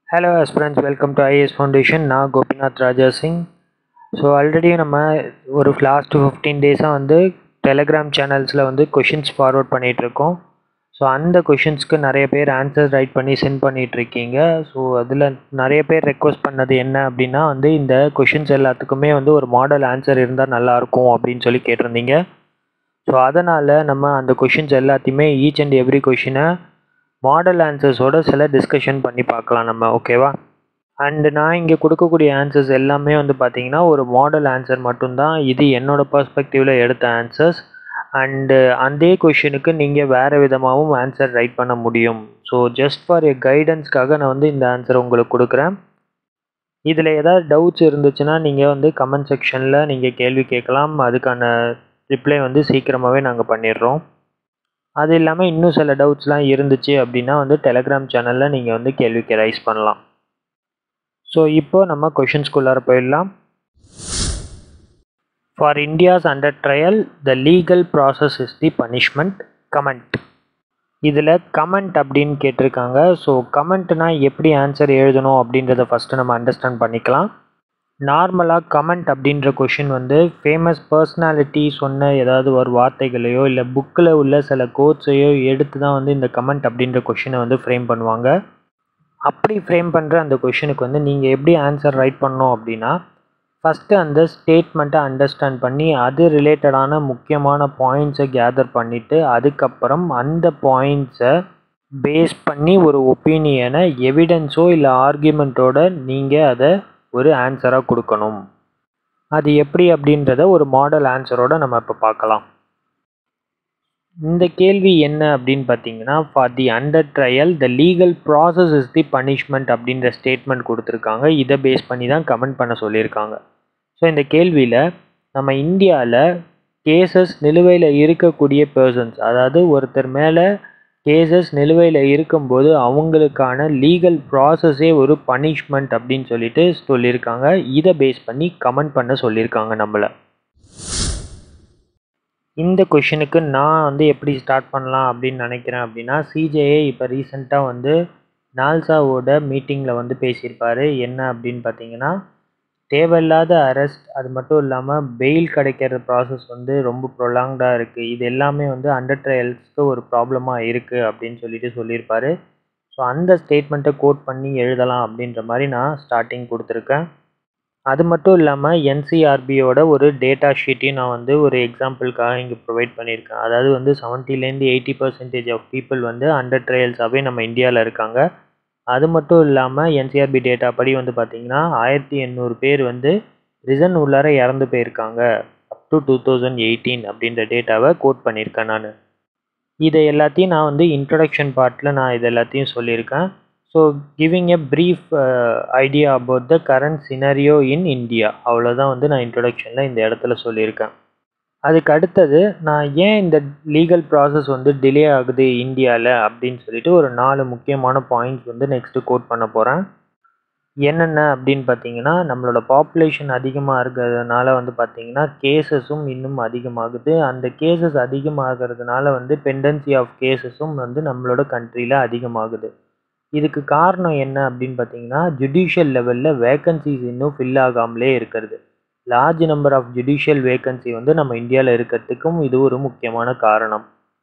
hello aspirants welcome to IAS foundation நான் Gopinath Raja Singh so already நம்ம ஒரு லாஸ்ட் ஃபிஃப்டீன் டேஸாக வந்து டெலகிராம் சேனல்ஸில் வந்து கொஷின்ஸ் ஃபார்வர்ட் பண்ணிகிட்ருக்கோம் ஸோ அந்த கொஷின்ஸ்க்கு நிறைய பேர் ஆன்சர் ரைட் பண்ணி சென்ட் பண்ணிகிட்ருக்கீங்க ஸோ அதில் நிறைய பேர் ரெக்வஸ்ட் பண்ணது என்ன அப்படின்னா வந்து இந்த கொஷின்ஸ் எல்லாத்துக்குமே வந்து ஒரு மாடல் ஆன்சர் இருந்தால் நல்லாயிருக்கும் அப்படின்னு சொல்லி கேட்டிருந்தீங்க ஸோ அதனால் நம்ம அந்த கொஷின்ஸ் எல்லாத்தையுமே ஈச் அண்ட் எவ்ரி கொஷினை மாடல் ஆன்சர்ஸோட சில டிஸ்கஷன் பண்ணி பார்க்கலாம் நம்ம ஓகேவா அண்டு நான் இங்கே கொடுக்கக்கூடிய ஆன்சர்ஸ் எல்லாமே வந்து பார்த்தீங்கன்னா ஒரு மாடல் ஆன்சர் மட்டும்தான் இது என்னோடய பர்ஸ்பெக்டிவில் எடுத்த ஆன்சர்ஸ் அண்டு அதே கொஷினுக்கு நீங்கள் வேறு விதமாகவும் ஆன்சர் ரைட் பண்ண முடியும் ஸோ ஜஸ்ட் ஃபார் எ கைடன்ஸ்க்காக நான் வந்து இந்த ஆன்சர் உங்களுக்கு கொடுக்குறேன் இதில் ஏதாவது டவுட்ஸ் இருந்துச்சுன்னா நீங்கள் வந்து கமெண்ட் செக்ஷனில் நீங்கள் கேள்வி கேட்கலாம் அதுக்கான ரிப்ளை வந்து சீக்கிரமாகவே நாங்கள் பண்ணிடுறோம் அது இல்லாமல் இன்னும் சில டவுட்ஸ்லாம் இருந்துச்சு அப்படின்னா வந்து டெலகிராம் சேனலில் நீங்கள் வந்து கேள்விக்கு ரைஸ் பண்ணலாம் ஸோ இப்போ நம்ம கொஷின்ஸ்குள்ளார போயிடலாம் for India's under trial the legal process is the punishment comment இதில் கமெண்ட் அப்படின்னு கேட்டிருக்காங்க ஸோ கமெண்ட்னா எப்படி ஆன்சர் எழுதணும் அப்படின்றத ஃபஸ்ட்டு நம்ம அண்டர்ஸ்டாண்ட் பண்ணிக்கலாம் நார்மலாக கமெண்ட் அப்படின்ற கொஷின் வந்து ஃபேமஸ் பர்சனாலிட்டி சொன்ன ஏதாவது ஒரு வார்த்தைகளையோ இல்லை புக்கில் உள்ள சில கோட்ஸையோ எடுத்து தான் வந்து இந்த கமெண்ட் அப்படின்ற கொஷினை வந்து ஃப்ரேம் பண்ணுவாங்க அப்படி ஃப்ரேம் பண்ணுற அந்த கொஷினுக்கு வந்து நீங்கள் எப்படி ஆன்சர் ரைட் பண்ணோம் அப்படின்னா ஃபஸ்ட்டு அந்த ஸ்டேட்மெண்ட்டை அண்டர்ஸ்டாண்ட் பண்ணி அது ரிலேட்டடான முக்கியமான பாயிண்ட்ஸை கேதர் பண்ணிவிட்டு அதுக்கப்புறம் அந்த பாயிண்ட்ஸை பேஸ் பண்ணி ஒரு ஒப்பீனியனை எவிடன்ஸோ இல்லை ஆர்கியூமெண்ட்டோட நீங்கள் அதை ஒரு ஆன்சராக கொடுக்கணும் அது எப்படி அப்படின்றத ஒரு மாடல் ஆன்சரோட நம்ம இப்போ பார்க்கலாம் இந்த கேள்வி என்ன அப்படின்னு பார்த்தீங்கன்னா for the under trial the legal process is the punishment அப்படின்ற ஸ்டேட்மெண்ட் கொடுத்துருக்காங்க இதை பேஸ் பண்ணி தான் கமெண்ட் பண்ண சொல்லியிருக்காங்க ஸோ இந்த கேள்வியில் நம்ம இந்தியாவில் கேசஸ் நிலுவையில் இருக்கக்கூடிய பர்சன்ஸ் அதாவது ஒருத்தர் மேலே கேசஸ் நிலுவையில் இருக்கும்போது அவங்களுக்கான லீகல் ப்ராசஸே ஒரு பனிஷ்மெண்ட் அப்படின்னு சொல்லிட்டு சொல்லியிருக்காங்க இதை பேஸ் பண்ணி கமெண்ட் பண்ண சொல்லியிருக்காங்க நம்மளை இந்த கொஷினுக்கு நான் வந்து எப்படி ஸ்டார்ட் பண்ணலாம் அப்படின்னு நினைக்கிறேன் அப்படின்னா சிஜேஏ இப்போ ரீசெண்டாக வந்து நால்சாவோட மீட்டிங்கில் வந்து பேசியிருப்பார் என்ன அப்படின்னு பார்த்தீங்கன்னா தேவையில்லாத அரெஸ்ட் அது மட்டும் இல்லாமல் பெயில் கிடைக்கிற ப்ராசஸ் வந்து ரொம்ப ப்ரொலாங்டாக இருக்குது இது எல்லாமே வந்து அண்டர் ட்ரையல்ஸ்க்கு ஒரு ப்ராப்ளமாக இருக்குது அப்படின்னு சொல்லிட்டு சொல்லியிருப்பாரு ஸோ அந்த ஸ்டேட்மெண்ட்டை கோட் பண்ணி எழுதலாம் அப்படின்ற மாதிரி நான் ஸ்டார்டிங் கொடுத்துருக்கேன் அது மட்டும் இல்லாமல் என்சிஆர்பியோட ஒரு டேட்டா ஷீட்டையும் நான் வந்து ஒரு எக்ஸாம்பிளுக்காக இங்கே ப்ரொவைட் பண்ணியிருக்கேன் அதாவது வந்து செவன்ட்டிலேருந்து எயிட்டி பர்சன்டேஜ் ஆஃப் பீப்புள் வந்து அண்டர் ட்ரையல்ஸாகவே நம்ம இந்தியாவில் இருக்காங்க அது மட்டும் இல்லாமல் என்சிஆர்பி டேட்டா படி வந்து பார்த்திங்கன்னா ஆயிரத்தி எண்ணூறு பேர் வந்து ரிசன் உள்ளார இறந்து போயிருக்காங்க up to two thousand eighteen அப்படின்ற டேட்டாவை கோட் பண்ணியிருக்கேன் நான் இதை எல்லாத்தையும் நான் வந்து இன்ட்ரடக்ஷன் பார்ட்டில் நான் இது எல்லாத்தையும் சொல்லியிருக்கேன் so giving a brief idea about the current scenario in India அவ்வளோதான் வந்து நான் இன்ட்ரொடக்ஷனில் இந்த இடத்துல சொல்லியிருக்கேன் அதுக்கு அடுத்தது நான் ஏன் இந்த லீகல் ப்ராசஸ் வந்து டிலே ஆகுது இந்தியாவில் அப்படின்னு சொல்லிட்டு ஒரு நாலு முக்கியமான பாயிண்ட்ஸ் வந்து நெக்ஸ்ட்டு கோட் பண்ண போகிறேன் என்னென்ன அப்படின்னு பார்த்தீங்கன்னா நம்மளோட பாப்புலேஷன் அதிகமாக இருக்கிறதுனால வந்து பார்த்திங்கன்னா கேசஸும் இன்னும் அதிகமாகுது அந்த கேசஸ் அதிகமாகிறதுனால வந்து பெண்டன்சி ஆஃப் கேசஸும் வந்து நம்மளோட கண்ட்ரியில் அதிகமாகுது இதுக்கு காரணம் என்ன அப்படின்னு பார்த்தீங்கன்னா ஜுடிஷியல் லெவலில் வேக்கன்சிஸ் இன்னும் ஃபில் ஆகாமலே இருக்கிறது large number of judicial vacancy வந்து நம்ம இந்தியாவில் இருக்கிறதுக்கும் இது ஒரு முக்கியமான காரணம்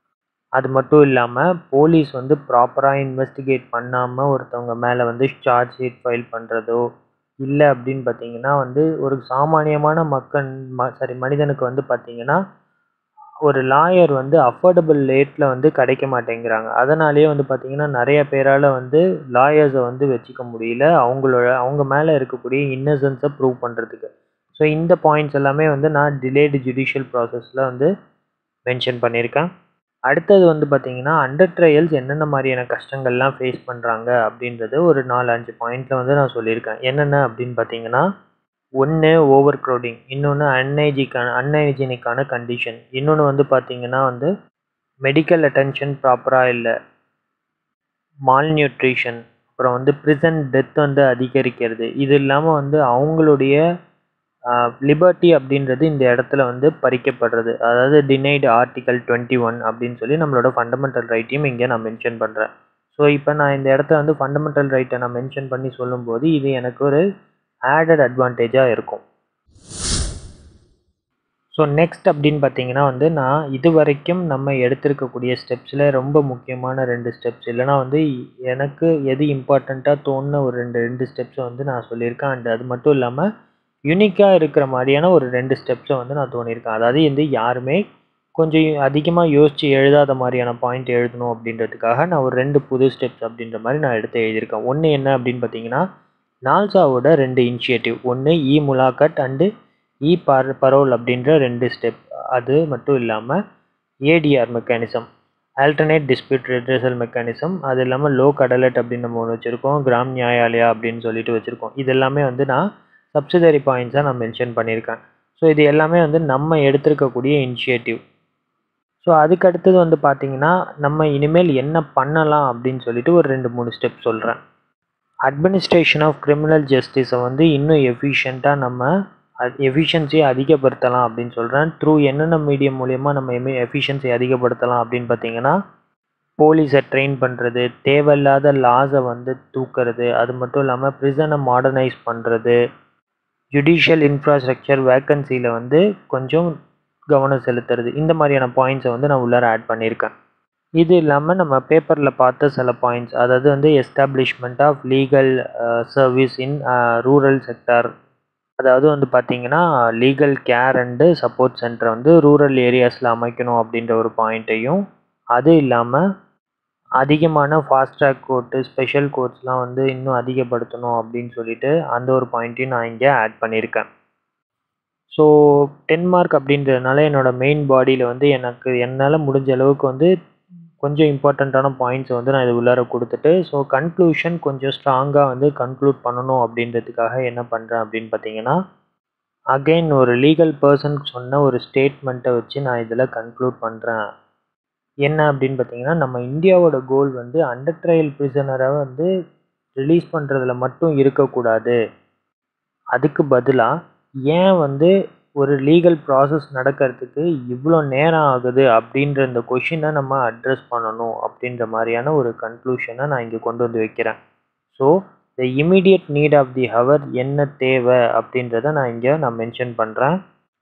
அது மட்டும் இல்லாமல் போலீஸ் வந்து ப்ராப்பராக இன்வெஸ்டிகேட் பண்ணாமல் ஒருத்தவங்க மேலே வந்து சார்ஜ் ஷீட் ஃபைல் பண்ணுறதோ இல்லை அப்படின்னு பார்த்தீங்கன்னா வந்து ஒரு சாமானியமான மக்கள் ம சாரி மனிதனுக்கு வந்து பார்த்திங்கன்னா ஒரு லாயர் வந்து அஃபோர்டபுள் ரேட்டில் வந்து கிடைக்க மாட்டேங்கிறாங்க அதனாலேயே வந்து பார்த்திங்கன்னா நிறைய பேரால் வந்து லாயர்ஸை வந்து வச்சுக்க முடியல அவங்களோட அவங்க மேலே இருக்கக்கூடிய இன்னசென்ஸை ப்ரூவ் பண்ணுறதுக்கு ஸோ இந்த பாயிண்ட்ஸ் எல்லாமே வந்து நான் டிலேடு ஜுடிஷியல் ப்ராசஸில் வந்து மென்ஷன் பண்ணியிருக்கேன் அடுத்தது வந்து பார்த்திங்கன்னா அண்டர் ட்ரையல்ஸ் என்னென்ன மாதிரியான கஷ்டங்கள்லாம் ஃபேஸ் பண்ணுறாங்க அப்படின்றது ஒரு நாலு அஞ்சு பாயிண்ட்டில் வந்து நான் சொல்லியிருக்கேன் என்னென்ன அப்படின்னு பார்த்தீங்கன்னா ஒன்று ஓவர் க்ரௌடிங் இன்னொன்று அன்ஹைஜிக்கான அன்ஹைஜீனிக்கான கண்டிஷன் இன்னொன்று வந்து பார்த்திங்கன்னா வந்து மெடிக்கல் அட்டென்ஷன் ப்ராப்பராக இல்லை மால் நியூட்ரிஷன் அப்புறம் வந்து ப்ரிசன்ட் டெத் வந்து அதிகரிக்கிறது இது இல்லாமல் வந்து அவங்களுடைய லிபர்ட்டி அப்படின்றது இந்த இடத்துல வந்து பறிக்கப்படுறது அதாவது டினைடு ஆர்டிகல் டுவெண்ட்டி ஒன் அப்படின்னு சொல்லி நம்மளோட ஃபண்டமெண்டல் ரைட்டையும் இங்கே நான் மென்ஷன் பண்ணுறேன் ஸோ இப்போ நான் இந்த இடத்த வந்து ஃபண்டமெண்டல் ரைட்டை நான் மென்ஷன் பண்ணி சொல்லும்போது இது எனக்கு ஒரு ஆடட் அட்வான்டேஜாக இருக்கும் ஸோ நெக்ஸ்ட் அப்படின்னு பார்த்தீங்கன்னா வந்து நான் இது வரைக்கும் நம்ம எடுத்திருக்கக்கூடிய ஸ்டெப்ஸில் ரொம்ப முக்கியமான ரெண்டு ஸ்டெப்ஸ் இல்லைனா வந்து எனக்கு எது இம்பார்ட்டண்ட்டாக தோணுன ஒரு ரெண்டு ரெண்டு ஸ்டெப்ஸை வந்து நான் சொல்லியிருக்கேன் அண்ட் அது மட்டும் இல்லாமல் யூனிக்காக இருக்கிற மாதிரியான ஒரு ரெண்டு ஸ்டெப்ஸை வந்து நான் தோணியிருக்கேன் அதாவது வந்து யாருமே கொஞ்சம் அதிகமாக யோசித்து எழுதாத மாதிரியான பாயிண்ட் எழுதணும் அப்படின்றதுக்காக நான் ஒரு ரெண்டு புது ஸ்டெப்ஸ் அப்படின்ற மாதிரி நான் எடுத்து எழுதியிருக்கேன் ஒன்று என்ன அப்படின்னு பார்த்தீங்கன்னா நால்சாவோட ரெண்டு இனிஷியேட்டிவ் ஒன்று இ முலாக்கட் அண்டு இ பர் பரோல் அப்படின்ற ரெண்டு ஸ்டெப் அது மட்டும் இல்லாமல் ADR mechanism alternate dispute redressal mechanism அது இல்லாமல் லோ கடலட் அப்படின்னு நம்ம ஒன்று வச்சுருக்கோம் கிராம் நியாயாலயா அப்படின்னு சொல்லிட்டு வச்சுருக்கோம் இது எல்லாமே வந்து நான் சப்சிடரி பாயிண்ட்ஸாக நான் மென்ஷன் பண்ணியிருக்கேன் ஸோ இது எல்லாமே வந்து நம்ம எடுத்திருக்கக்கூடிய இனிஷியேட்டிவ் ஸோ அதுக்கு அடுத்தது வந்து பார்த்திங்கன்னா நம்ம இனிமேல் என்ன பண்ணலாம் அப்படின்னு சொல்லிட்டு ஒரு ரெண்டு மூணு ஸ்டெப் சொல்கிறேன் அட்மினிஸ்ட்ரேஷன் ஆஃப் கிரிமினல் ஜஸ்டிஸை வந்து இன்னும் எஃபிஷியண்ட்டாக நம்ம எஃபிஷியன்சியை அதிகப்படுத்தலாம் அப்படின்னு சொல்கிறேன் த்ரூ என்னென்ன மீடியம் மூலயமா நம்ம எமி எஃபிஷியன்சி அதிகப்படுத்தலாம் அப்படின்னு பார்த்தீங்கன்னா போலீஸை ட்ரெயின் பண்ணுறது தேவையில்லாத லாஸை வந்து தூக்கிறது அது மட்டும் இல்லாமல் ப்ரிசனை மாடர்னைஸ் பண்ணுறது ஜுடிஷியல் இன்ஃப்ராஸ்ட்ரக்சர் வேக்கன்சியில் வந்து கொஞ்சம் கவனம் செலுத்துறது இந்த மாதிரியான பாயிண்ட்ஸை வந்து நான் உள்ளார ஆட் பண்ணியிருக்கேன் இது இல்லாமல் நம்ம பேப்பரில் பார்த்த சில பாயிண்ட்ஸ் அதாவது வந்து establishment of legal service in rural sector அதாவது வந்து பார்த்திங்கன்னா லீகல் கேர் அண்டு சப்போர்ட் சென்டரை வந்து ரூரல் ஏரியாஸில் அமைக்கணும் அப்படின்ற ஒரு பாயிண்ட்டையும் அது இல்லாமல் அதிகமான ஃபாஸ்ட் ட்ராக் கோர்ட்டு ஸ்பெஷல் கோர்ட்ஸ்லாம் வந்து இன்னும் அதிகப்படுத்தணும் அப்படின்னு சொல்லிட்டு அந்த ஒரு பாயிண்ட்டையும் நான் இங்கே ஆட் பண்ணியிருக்கேன் ஸோ டென் மார்க் அப்படின்றதுனால என்னோடய மெயின் பாடியில் வந்து எனக்கு என்னால் முடிஞ்ச அளவுக்கு வந்து கொஞ்சம் இம்பார்ட்டண்ட்டான பாயிண்ட்ஸை வந்து நான் இது உள்ளார கொடுத்துட்டு ஸோ கன்க்ளூஷன் கொஞ்சம் ஸ்ட்ராங்காக வந்து கன்க்ளூட் பண்ணணும் அப்படின்றதுக்காக என்ன பண்ணுறேன் அப்படின்னு பார்த்தீங்கன்னா அகெயின் ஒரு லீகல் பர்சன் சொன்ன ஒரு ஸ்டேட்மெண்ட்டை வச்சு நான் இதில் கன்க்ளூட் பண்ணுறேன் என்ன அப்படின்னு பார்த்தீங்கன்னா நம்ம இந்தியாவோட கோல் வந்து அண்டர் ட்ரையல் ப்ரிசனரை வந்து ரிலீஸ் பண்ணுறதுல மட்டும் இருக்கக்கூடாது அதுக்கு பதிலாக ஏன் வந்து ஒரு லீகல் ப்ராசஸ் நடக்கிறதுக்கு இவ்வளோ நேரம் ஆகுது அப்படின்ற இந்த கொஷினை நம்ம அட்ரஸ் பண்ணணும் அப்படின்ற மாதிரியான ஒரு கன்க்ளூஷனை நான் இங்கே கொண்டு வந்து வைக்கிறேன் so the immediate need of the hour என்ன தேவை அப்படின்றத நான் இங்கே நான் மென்ஷன் பண்ணுறேன்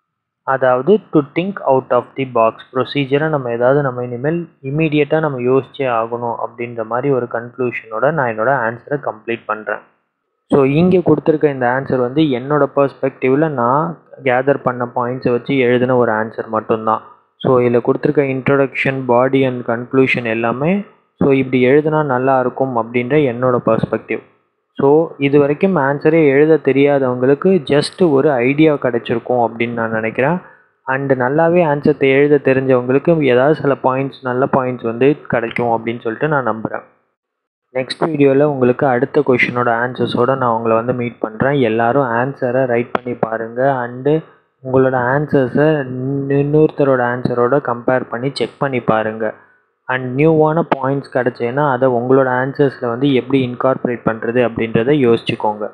அதாவது to think out of the box ப்ரொசீஜரை நம்ம ஏதாவது நம்ம இனிமேல் இமீடியட்டாக நம்ம யோசிச்சே ஆகணும் அப்படின்ற மாதிரி ஒரு கன்க்ளூஷனோட நான் என்னோடய ஆன்சரை கம்ப்ளீட் பண்ணுறேன் ஸோ இங்கே கொடுத்துருக்க இந்த ஆன்சர் வந்து என்னோடய பர்ஸ்பெக்டிவில் நான் கேதர் பண்ண பாயிண்ட்ஸை வச்சு எழுதின ஒரு ஆன்சர் மட்டும்தான் ஸோ இதில் கொடுத்துருக்க இன்ட்ரொடக்ஷன் பாடி அண்ட் கன்க்ளூஷன் எல்லாமே ஸோ இப்படி எழுதுனா நல்லா இருக்கும் அப்படின்ற என்னோடய பர்ஸ்பெக்டிவ் ஸோ இது வரைக்கும் ஆன்சரே எழுத தெரியாதவங்களுக்கு ஜஸ்ட் ஒரு ஐடியா கிடச்சிருக்கும் அப்படின்னு நான் நினைக்கிறேன் அண்டு நல்லாவே ஆன்சர் எழுத தெரிஞ்சவங்களுக்கு ஏதாவது சில பாயிண்ட்ஸ் நல்ல பாயிண்ட்ஸ் வந்து கிடைக்கும் அப்படின்னு சொல்லிட்டு நான் நம்புகிறேன் நெக்ஸ்ட் வீடியோவில் உங்களுக்கு அடுத்த கொஷினோட ஆன்சர்ஸோடு நான் உங்களை வந்து மீட் பண்ணுறேன் எல்லோரும் ஆன்சரை ரைட் பண்ணி பாருங்கள் அண்டு உங்களோட ஆன்சர்ஸை இன்னொருத்தரோட ஆன்சரோட கம்பேர் பண்ணி செக் பண்ணி பாருங்கள் அண்ட் நியூவான பாயிண்ட்ஸ் கிடச்சேன்னா அதை உங்களோட ஆன்சர்ஸில் வந்து எப்படி இன்கார்பரேட் பண்ணுறது அப்படின்றத யோசிச்சுக்கோங்க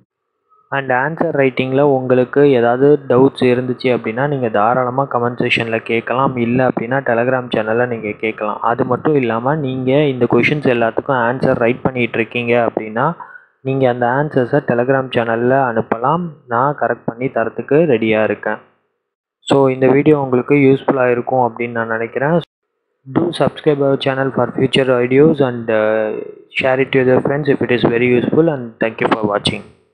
அண்ட் ஆன்சர் ரைட்டிங்கில் உங்களுக்கு ஏதாவது டவுட்ஸ் இருந்துச்சு அப்படின்னா நீங்கள் தாராளமாக கமெண்ட் செஷனில் கேட்கலாம் இல்லை அப்படின்னா டெலகிராம் சேனலில் நீங்கள் கேட்கலாம் அது மட்டும் இல்லாமல் நீங்கள் இந்த கொஷின்ஸ் எல்லாத்துக்கும் ஆன்சர் ரைட் பண்ணிகிட்டு இருக்கீங்க அப்படின்னா நீங்கள் அந்த ஆன்சர்ஸை டெலகிராம் சேனலில் அனுப்பலாம் நான் கரெக்ட் பண்ணி தரத்துக்கு ரெடியாக இருக்கேன் ஸோ இந்த வீடியோ உங்களுக்கு யூஸ்ஃபுல்லாக இருக்கும் அப்படின்னு நான் நினைக்கிறேன் do subscribe our channel for future videos and uh, share it to your friends if it is very useful and thank you for watching